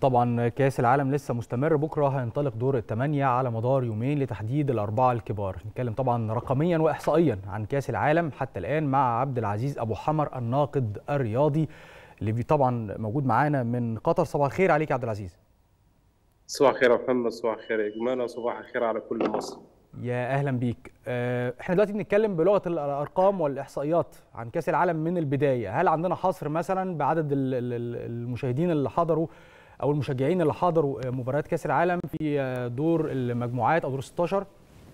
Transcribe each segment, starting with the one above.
طبعا كاس العالم لسه مستمر بكره هينطلق دور الثمانيه على مدار يومين لتحديد الاربعه الكبار نتكلم طبعا رقميا واحصائيا عن كاس العالم حتى الان مع عبد العزيز ابو حمر الناقد الرياضي اللي طبعا موجود معانا من قطر صباح الخير عليك يا عبد العزيز صباح الخير يا محمد صباح الخير يا جمانة وصباح الخير على كل مصر يا اهلا بيك احنا دلوقتي بنتكلم بلغه الارقام والاحصائيات عن كاس العالم من البدايه هل عندنا حصر مثلا بعدد المشاهدين اللي حضروا او المشجعين اللي حضروا مباريات كاس العالم في دور المجموعات او دور 16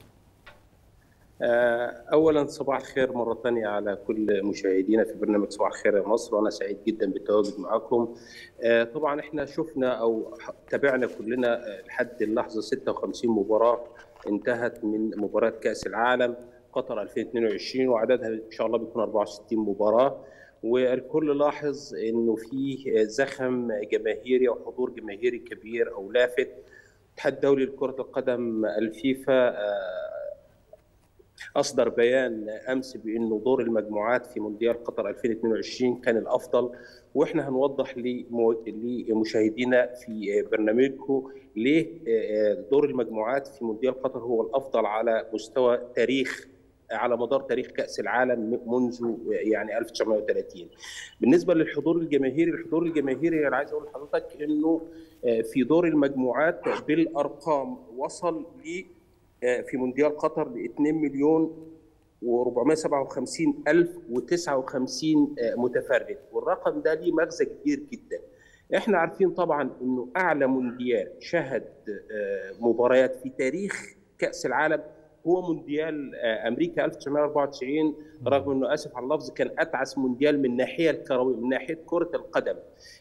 اولا صباح الخير مره ثانيه على كل مشاهدينا في برنامج صباح الخير يا مصر وانا سعيد جدا بالتواجد معكم طبعا احنا شفنا او تابعنا كلنا لحد اللحظه 56 مباراه انتهت من مباراه كاس العالم قطر 2022 وعددها ان شاء الله بيكون 64 مباراه والكل لاحظ انه في زخم جماهيري او حضور جماهيري كبير او لافت الاتحاد الدولي لكره القدم الفيفا اصدر بيان امس بانه دور المجموعات في مونديال قطر 2022 كان الافضل واحنا هنوضح لمشاهدينا في برنامجكم ليه دور المجموعات في مونديال قطر هو الافضل على مستوى تاريخ على مدار تاريخ كاس العالم منذ يعني 1930 بالنسبه للحضور الجماهيري الحضور الجماهيري انا عايز اقول لحضرتك انه في دور المجموعات بالارقام وصل ل في مونديال قطر ل 2 مليون و457 الف و59 متفرج والرقم ده ليه مغزى كبير جدا احنا عارفين طبعا انه اعلى مونديال شهد مباريات في تاريخ كاس العالم هو مونديال امريكا 1994 رغم انه اسف على اللفظ كان اتعس مونديال من الناحيه الكرويه من ناحيه كره القدم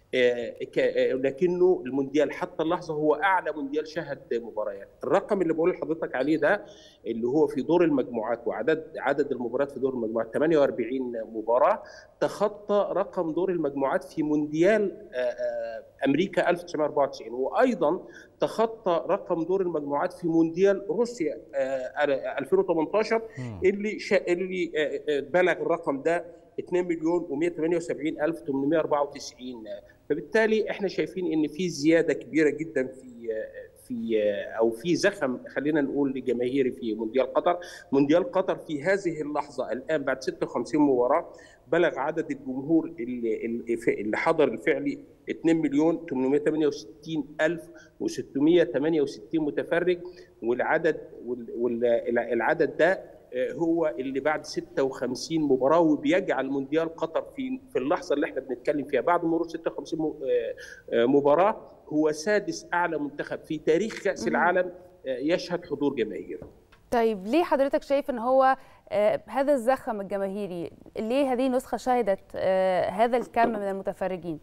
لكنه المونديال حتى اللحظه هو اعلى مونديال شهد مباريات الرقم اللي بقول لحضرتك عليه ده اللي هو في دور المجموعات وعدد عدد المباريات في دور المجموعات 48 مباراه تخطى رقم دور المجموعات في مونديال امريكا 1994 وايضا تخطى رقم دور المجموعات في مونديال روسيا 2018 اللي اللي بلغ الرقم ده 2 مليون و178 الف 894 فبالتالي احنا شايفين ان في زياده كبيره جدا في في او في زخم خلينا نقول جماهيري في مونديال قطر، مونديال قطر في هذه اللحظه الان بعد 56 مباراه بلغ عدد الجمهور اللي اللي حضر الفعلي 2 مليون 868 الف و668 متفرج والعدد والعدد ده هو اللي بعد 56 مباراه وبيجعل مونديال قطر في في اللحظه اللي احنا بنتكلم فيها بعد مرور 56 مباراه هو سادس اعلى منتخب في تاريخ كاس العالم يشهد حضور جماهيري. طيب ليه حضرتك شايف ان هو هذا الزخم الجماهيري ليه هذه النسخه شهدت هذا الكم من المتفرجين؟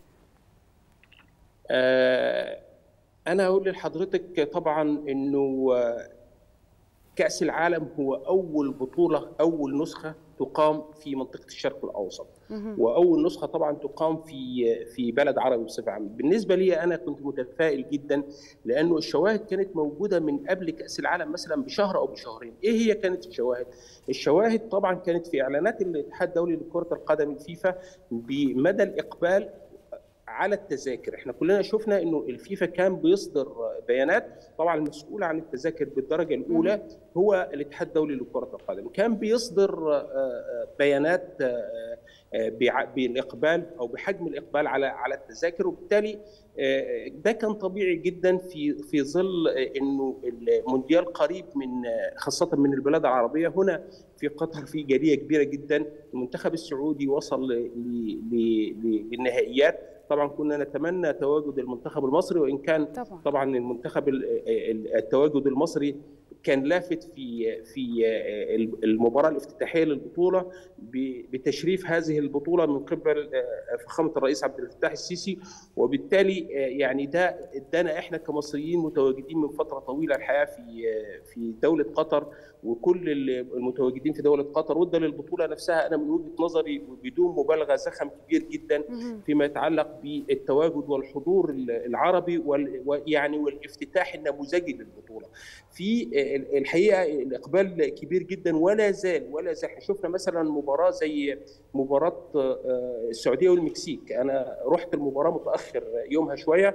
انا اقول لحضرتك طبعا انه كأس العالم هو أول بطولة أول نسخة تقام في منطقة الشرق الأوسط وأول نسخة طبعا تقام في في بلد عربي بصفة عامة بالنسبة لي أنا كنت متفائل جدا لأنه الشواهد كانت موجودة من قبل كأس العالم مثلا بشهر أو بشهرين إيه هي كانت الشواهد؟ الشواهد طبعا كانت في إعلانات الاتحاد الدولي لكرة القدم الفيفا بمدى الإقبال على التذاكر احنا كلنا شفنا انه الفيفا كان بيصدر بيانات طبعا المسؤول عن التذاكر بالدرجه الاولى هو الاتحاد الدولي لكره القدم كان بيصدر بيانات بالاقبال او بحجم الاقبال على على التذاكر وبالتالي ده كان طبيعي جدا في في ظل انه المونديال قريب من خاصه من البلاد العربيه هنا في قطر في جاليه كبيره جدا المنتخب السعودي وصل للنهائيات طبعا كنا نتمنى تواجد المنتخب المصري وان كان طبعا, طبعا المنتخب التواجد المصري كان لافت في في المباراه الافتتاحيه للبطوله بتشريف هذه البطوله من قبل فخامه الرئيس عبد الفتاح السيسي وبالتالي يعني ده ادانا احنا كمصريين متواجدين من فتره طويله الحقيقه في في دوله قطر وكل المتواجدين في دوله قطر وادى للبطوله نفسها انا من وجهه نظري بدون مبالغه زخم كبير جدا فيما يتعلق بالتواجد والحضور العربي ويعني والافتتاح النموذجي للبطوله. في الحقيقه الاقبال كبير جدا ولا زال ولا زال شفنا مثلا مباراه زي مباراه السعوديه والمكسيك انا رحت المباراه متاخر يومها شويه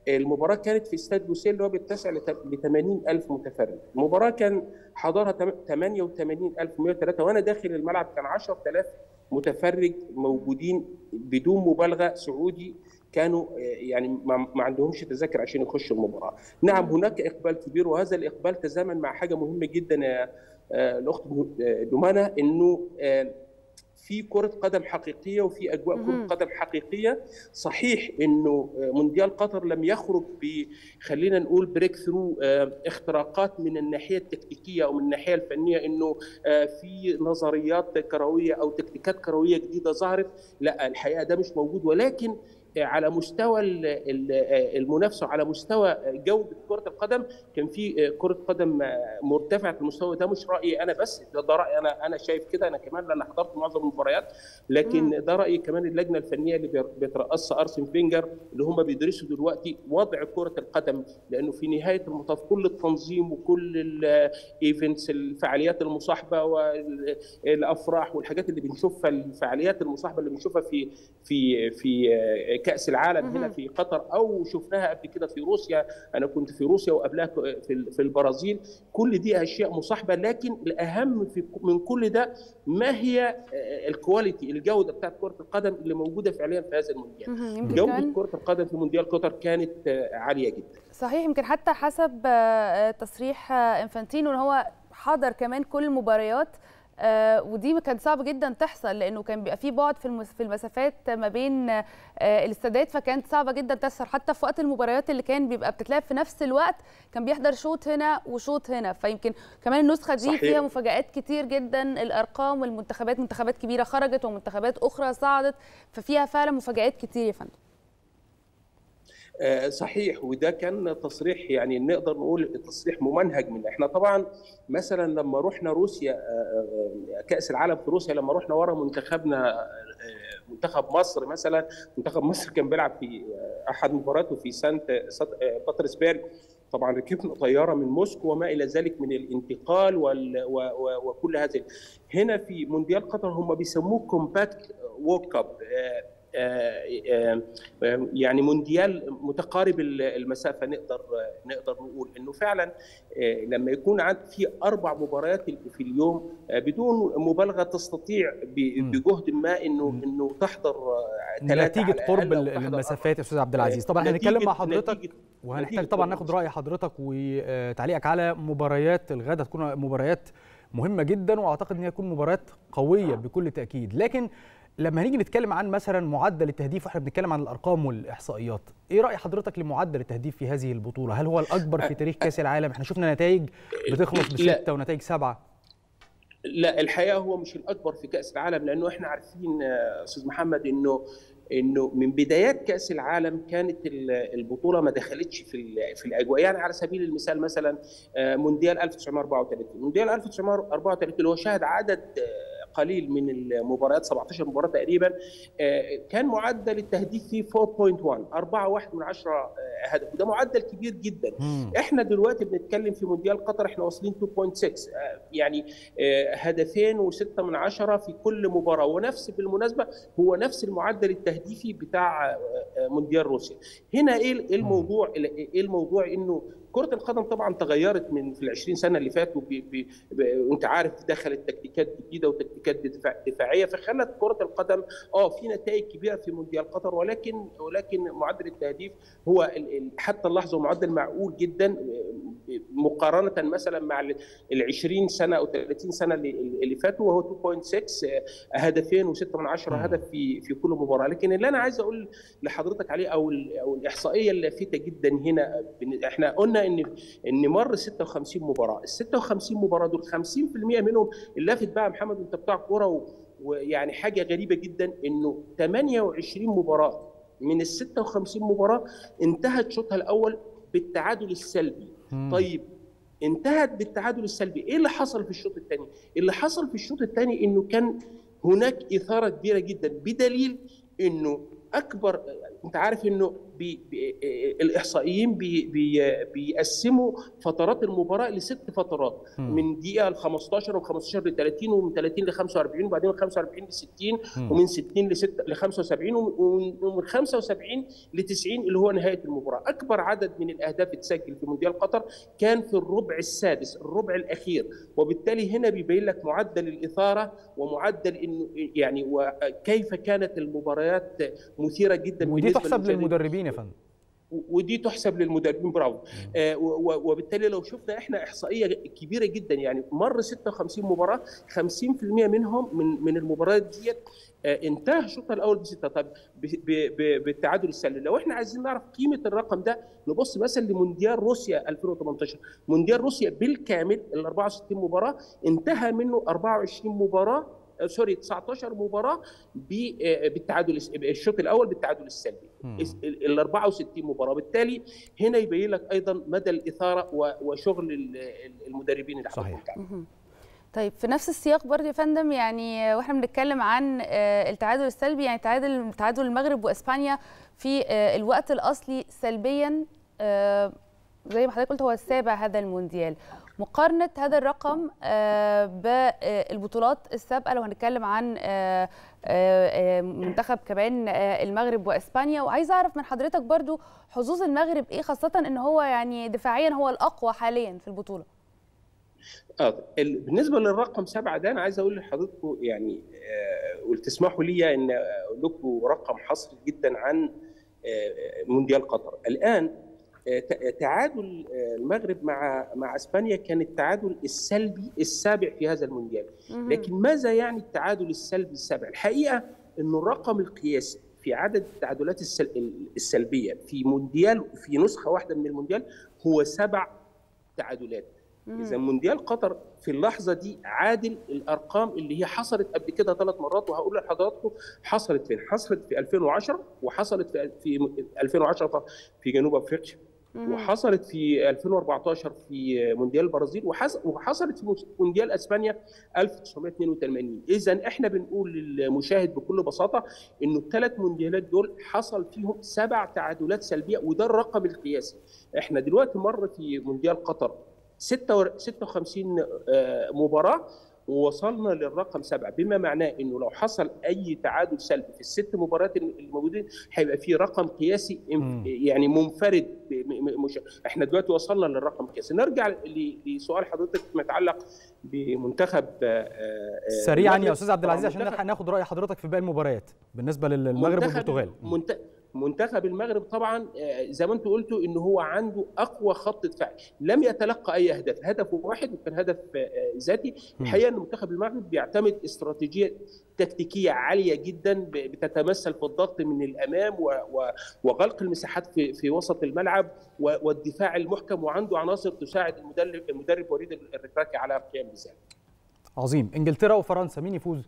المباراه كانت في استاد لوسيل اللي هو بيتسع ل 80000 متفرج المباراه كان حضرها 88103 وانا داخل الملعب كان 10000 متفرج موجودين بدون مبالغه سعودي كانوا يعني ما عندهمش تذاكر عشان يخشوا المباراه. نعم هناك اقبال كبير وهذا الاقبال تزامن مع حاجه مهمه جدا يا الاخت دمانه انه في كرة قدم حقيقية وفي أجواء كرة قدم حقيقية صحيح أنه مونديال قطر لم يخرج ب خلينا نقول بريك ثرو اختراقات من الناحية التكتيكية أو من الناحية الفنية أنه في نظريات كروية أو تكتيكات كروية جديدة ظهرت لا الحقيقة ده مش موجود ولكن على مستوى المنافسه وعلى مستوى جوده كره القدم كان في كره قدم مرتفعه المستوى ده مش رايي انا بس ده, ده رايي انا انا شايف كده انا كمان لان حضرت معظم المباريات لكن ده رايي كمان اللجنه الفنيه اللي بيترأسها ارسن فينجر اللي هم بيدرسوا دلوقتي وضع كره القدم لانه في نهايه المطاف كل التنظيم وكل الايفنتس الفعاليات المصاحبه والافراح والحاجات اللي بنشوفها الفعاليات المصاحبه اللي بنشوفها في في في كاس العالم هنا في قطر او شفناها قبل كده في روسيا انا كنت في روسيا وقبلها في في البرازيل كل دي اشياء مصاحبه لكن الاهم في من كل ده ما هي الكواليتي الجوده بتاعت كره القدم اللي موجوده فعليا في هذا المونديال جوده كره القدم في مونديال قطر كانت عاليه جدا صحيح يمكن حتى حسب تصريح انفانتينو ان هو حضر كمان كل المباريات آه ودي كانت صعب جدا تحصل لانه كان بيبقى في بعد في في المسافات ما بين آه الاستادات فكانت صعبه جدا تحصل حتى في وقت المباريات اللي كان بيبقى بتتلعب في نفس الوقت كان بيحضر شوط هنا وشوط هنا فيمكن كمان النسخه دي صحيح. فيها مفاجات كتير جدا الارقام والمنتخبات منتخبات كبيره خرجت ومنتخبات اخرى صعدت ففيها فعلا مفاجات كتير يا فندم صحيح وده كان تصريح يعني نقدر نقول تصريح ممنهج من احنا طبعا مثلا لما رحنا روسيا كاس العالم في روسيا لما رحنا ورا منتخبنا منتخب مصر مثلا منتخب مصر كان بيلعب في احد مباراته في سانت بطرسبرج طبعا ركبنا طياره من موسكو وما الى ذلك من الانتقال وال و و وكل هذه هنا في مونديال قطر هم بيسموه كومباكت ووك اب يعني مونديال متقارب المسافه نقدر نقدر نقول انه فعلا لما يكون عند في اربع مباريات في اليوم بدون مبالغه تستطيع بجهد ما انه انه تحضر نتيجه قرب المسافات استاذ عبد العزيز طبعا هنتكلم مع حضرتك وهنحتاج طبعا ناخد راي حضرتك وتعليقك على مباريات الغد هتكون مباريات مهمه جدا واعتقد ان هي تكون مباريات قويه بكل تاكيد لكن لما هنيجي نتكلم عن مثلا معدل التهديف واحنا بنتكلم عن الارقام والاحصائيات ايه راي حضرتك لمعدل التهديف في هذه البطوله هل هو الاكبر في تاريخ كاس العالم احنا شفنا نتائج بتخلص بسته ونتائج سبعه لا الحقيقه هو مش الاكبر في كاس العالم لانه احنا عارفين استاذ محمد انه انه من بدايات كاس العالم كانت البطوله ما دخلتش في في الاجواء يعني على سبيل المثال مثلا مونديال 1934 مونديال 1934 اللي هو شهد عدد قليل من المباريات 17 مباراه تقريبا كان معدل التهديف فيه 4.1 4.1 من 10 هدف وده معدل كبير جدا مم. احنا دلوقتي بنتكلم في مونديال قطر احنا واصلين 2.6 يعني هدفين وستة من عشرة في كل مباراة ونفس بالمناسبة هو نفس المعدل التهديفي بتاع مونديال روسيا هنا ايه الموضوع ايه الموضوع انه كره القدم طبعا تغيرت من في ال 20 سنه اللي فاتوا وانت عارف دخلت تكتيكات جديده وتكتيكات دفاع دفاعيه فخلت كره القدم اه في نتائج كبيره في مونديال قطر ولكن ولكن معدل التهديف هو حتى اللحظه معدل معقول جدا مقارنه مثلا مع ال 20 سنه او 30 سنه اللي فاتوا وهو 2.6 هدفين و6 من 10 هدف في في كل مباراه لكن اللي انا عايز اقول لحضرتك عليه او او الاحصائيه اللافته جدا هنا احنا قلنا ان ان مر 56 مباراه ال 56 مباراه دول 50% منهم اللافت بقى محمد انت بتاع كوره ويعني حاجه غريبه جدا انه 28 مباراه من ال 56 مباراه انتهت شوطها الاول بالتعادل السلبي مم. طيب انتهت بالتعادل السلبي ايه اللي حصل في الشوط الثاني اللي حصل في الشوط الثاني انه كان هناك اثاره كبيره جدا بدليل انه اكبر انت عارف انه بي بي الاحصائيين بي بي بيقسموا فترات المباراه لست فترات مم. من دقيقه ل 15 ومن 15 ل 30 ومن 30 ل 45 وبعدين من 45 ل 60 مم. ومن 60 ل 6 ل 75 ومن ومن 75 ل 90 اللي هو نهايه المباراه اكبر عدد من الاهداف اتسجل في مونديال قطر كان في الربع السادس الربع الاخير وبالتالي هنا بيبين لك معدل الاثاره ومعدل انه يعني وكيف كانت المباريات مثيره جدا ودي بالنسبة تحسب للمشاهدين. للمدربين يا فندم ودي تحسب للمدربين برافو آه و- و- وبالتالي لو شفنا احنا احصائيه كبيره جدا يعني مر 56 مباراه 50% منهم من من المباريات ديت آه انتهى الشوط الاول بسته طب ب- ب- ب- بالتعادل السلبي لو احنا عايزين نعرف قيمه الرقم ده نبص مثلا لمونديال روسيا 2018 مونديال روسيا بالكامل ال 64 مباراه انتهى منه 24 مباراه آه، سوري 19 مباراه ب- آه، بالتعادل الس- الشوط الاول بالتعادل السلبي مم. ال ال 64 مباراه بالتالي هنا يبين لك ايضا مدى الاثاره و- وشغل ال- ال- المدربين اللي صحيح. عملوا بتاعهم. مهم. طيب في نفس السياق برضه يا فندم يعني واحنا بنتكلم عن آه، التعادل السلبي يعني تعادل تعادل المغرب واسبانيا في آه، الوقت الاصلي سلبيا آه، زي ما حضرتك قلت هو السابع هذا المونديال مقارنة هذا الرقم آه، بالبطولات السابقة لو هنتكلم عن آه، آه، آه، منتخب كمان آه، المغرب واسبانيا وعايزة اعرف من حضرتك برضو حظوظ المغرب ايه خاصة ان هو يعني دفاعيا هو الاقوى حاليا في البطولة اه ال- بالنسبه للرقم سبعه ده انا عايز اقول لحضراتكم يعني آه وتسمحوا لي ان اقول لكم رقم حصري جدا عن آه مونديال قطر الان آه ت- تعادل آه، المغرب مع مع اسبانيا كان التعادل السلبي السابع في هذا المونديال مهم. لكن ماذا يعني التعادل السلبي السابع؟ الحقيقه انه الرقم القياسي في عدد التعادلات السل... السلبيه في مونديال في نسخه واحده من المونديال هو سبع تعادلات. مم. اذا مونديال قطر في اللحظه دي عادل الارقام اللي هي حصلت قبل كده ثلاث مرات وهقول لحضراتكم حصلت فين؟ حصلت في 2010 وحصلت في في 2010 في جنوب افريقيا مهم. وحصلت في 2014 في مونديال البرازيل وحص- وحصلت في مونديال اسبانيا 1982 اذا احنا بنقول للمشاهد بكل بساطه انه الثلاث مونديالات دول حصل فيهم سبع تعادلات سلبيه وده الرقم القياسي احنا دلوقتي مر في مونديال قطر 56 آه، مباراه ووصلنا للرقم سبعه بما معناه انه لو حصل اي تعادل سلبي في الست مباريات الموجودين هيبقى في رقم قياسي مم. يعني منفرد ب- م- م- مش احنا دلوقتي وصلنا للرقم القياسي نرجع ل- لسؤال حضرتك فيما يتعلق بمنتخب آه، آه، سريعا يا المغرب. استاذ عبد العزيز عشان منتخب- نلحق ناخد راي حضرتك في باقي المباريات بالنسبه للمغرب منتخب- والبرتغال منت... منتخب المغرب طبعا آه، زي ما انتم قلتوا ان هو عنده اقوى خط دفاع لم يتلقى اي اهداف هدفه واحد وكان هدف آه، ذاتي الحقيقه ان منتخب المغرب بيعتمد استراتيجيه تكتيكيه عاليه جدا ب- بتتمثل في الضغط من الامام و... و... وغلق المساحات في في وسط الملعب و... والدفاع المحكم وعنده عناصر تساعد المدرب المدرب وليد الركراكي على القيام بذلك عظيم انجلترا وفرنسا مين يفوز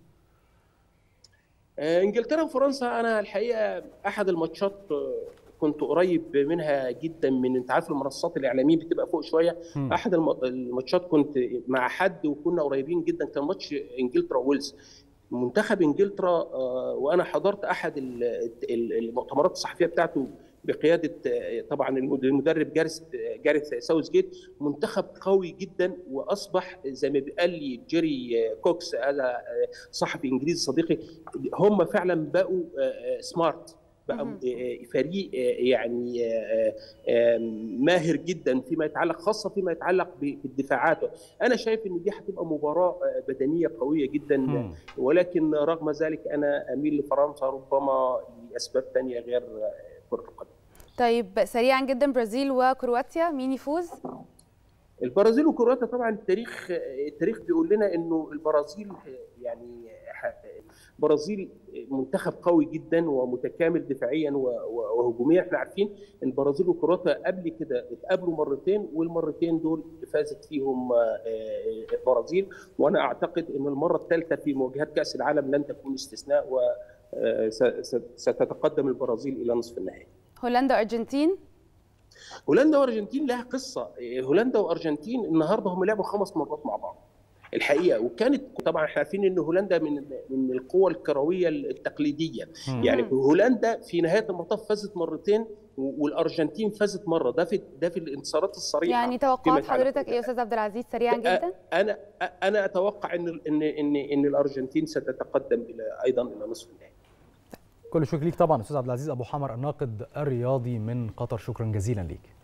آه، انجلترا وفرنسا انا الحقيقه احد الماتشات آه، كنت قريب منها جدا من انت عارف المنصات الاعلاميه بتبقى فوق شويه مم. احد الم- الماتشات كنت مع حد وكنا قريبين جدا كان ماتش انجلترا ويلز منتخب انجلترا آه، وانا حضرت احد ال- ال- المؤتمرات الصحفيه بتاعته بقياده آه، طبعا المد- المدرب جاريس جاريث ساوث جيت منتخب قوي جدا واصبح زي ما قال لي جيري آه، كوكس هذا آه، صحفي انجليزي صديقي هم فعلا بقوا آه، آه، سمارت بقى مهم. آه، فريق آه، يعني آه، آه، ماهر جدا فيما يتعلق خاصه فيما يتعلق ب- بالدفاعات انا شايف ان دي هتبقى مباراه آه، بدنيه قويه جدا مم. ولكن رغم ذلك انا اميل لفرنسا ربما لاسباب ثانيه غير آه، كره القدم طيب سريعا جدا برازيل وكرواتيا مين يفوز؟ البرازيل وكرواتيا طبعا التاريخ التاريخ بيقول لنا انه البرازيل يعني البرازيل منتخب قوي جدا ومتكامل دفاعيا و- و- وهجوميا احنا عارفين ان البرازيل وكرواتيا قبل كده اتقابلوا مرتين والمرتين دول فازت فيهم آه، آه، البرازيل وانا اعتقد ان المره الثالثه في مواجهات كاس العالم لن تكون استثناء وستتقدم البرازيل الى نصف النهائي هولندا ارجنتين هولندا وارجنتين لها قصه هولندا وارجنتين النهارده هم لعبوا خمس مرات مع بعض الحقيقه وكانت طبعا احنا عارفين ان هولندا من من القوى الكرويه التقليديه مم. يعني هولندا في نهايه المطاف فازت مرتين والارجنتين فازت مره ده في ده في الانتصارات الصريحه يعني توقعات فيما يتعلق حضرتك ايه يا استاذ عبد العزيز سريعا جدا انا انا اتوقع ان ان ان ان الارجنتين ستتقدم الى ايضا الى نصف النهائي كل شكر ليك طبعا استاذ عبد العزيز ابو حمر الناقد الرياضي من قطر شكرا جزيلا ليك